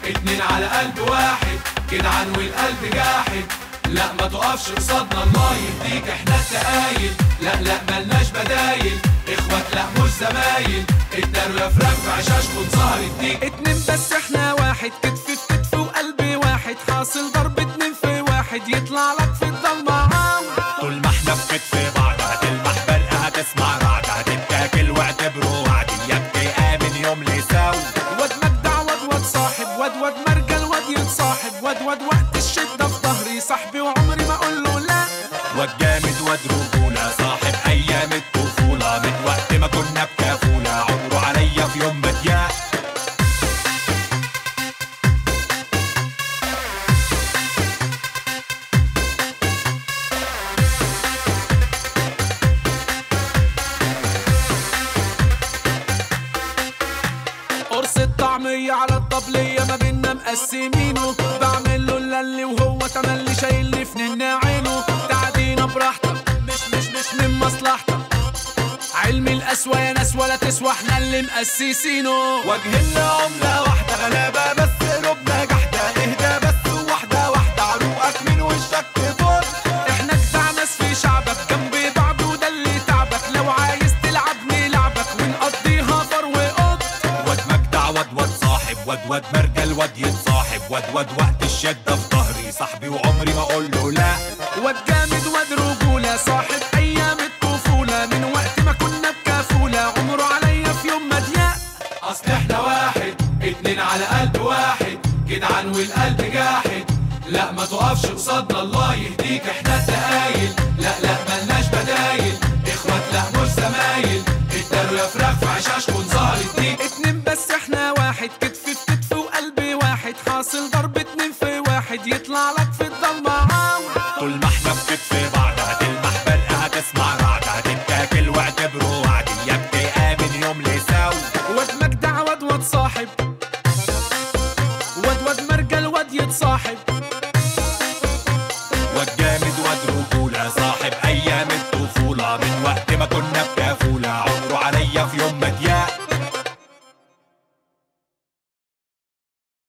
اتنين على قلب واحد جدعان والقلب جاحد لا ما تقفش قصادنا الله يهديك احنا التقايل لا لا ملناش بدايل اخوات لا مش زمايل اتداروا يا فراخ في عشاشكم ظهر الديك اتنين بس احنا واحد كتف في كتف وقلب واحد حاصل ضرب اتنين في واحد يطلع لك في الضلمة عاو طول ما احنا في كتف بعض هتلمح برق هتسمع رعد هتتاكل واعتبره وعد يبكي امن يوم لساو واد مجدع واد واد صاحب واد واد مرجل واد يتصاحب واد واد وقت الشدة في ظهري صاحبي وعمري ما اقول له لا واد جامد واد رجولة صاحب ايام الطفولة من وقت ما كنا بكافولة عمره عليا في يوم ما ضيق قرص الطعمية على الطبلية ما بينا مقسمينه بعمل له اللي وهو تملي شايل لي في عينه تعدينا براحتك مش مش مش من مصلحتك علم القسوة يا ناس ولا تسوى احنا اللي مقسسينه وجه عملة واحدة غلابة بس قلوبنا جحدة اهدى بس واحدة واحدة عروقك من وشك فوق احنا جدع ناس في شعبك جنب بعض وده اللي تعبك لو عايز تلعب نلعبك ونقضيها فر وقط واد مجدع واد واد صاحب واد واد مرجل واد يتصاحب واد واد وقت الشدة في ظهري صاحبي وعمري ما اقول له لا واد جامد واد رجولة صاحب أيام الطفولة من وقت ما كنا بكافولة عمره عليا في يوم ما ضيق اصل احنا واحد اتنين على قلب واحد جدعان والقلب جاحد لا ما تقفش قصادنا الله يهديك احنا التقايل لا لا ملناش بدايل اخوات لا مش زمايل اتداروا يا فراخ في عشاشكم ظهر الديك اتنين بس احنا واحد كتف في كتف وقلب واحد حاصل ضرب اتنين في واحد يطلع لك في الضلمة عاو طول ما احنا في كتف بعض هتلمح برق هتسمع رعد هتتاكل واعتبره وعد يبكي امن يوم لساو واد مجدع واد واد صاحب واد واد مرجل واد يتصاحب واد جامد واد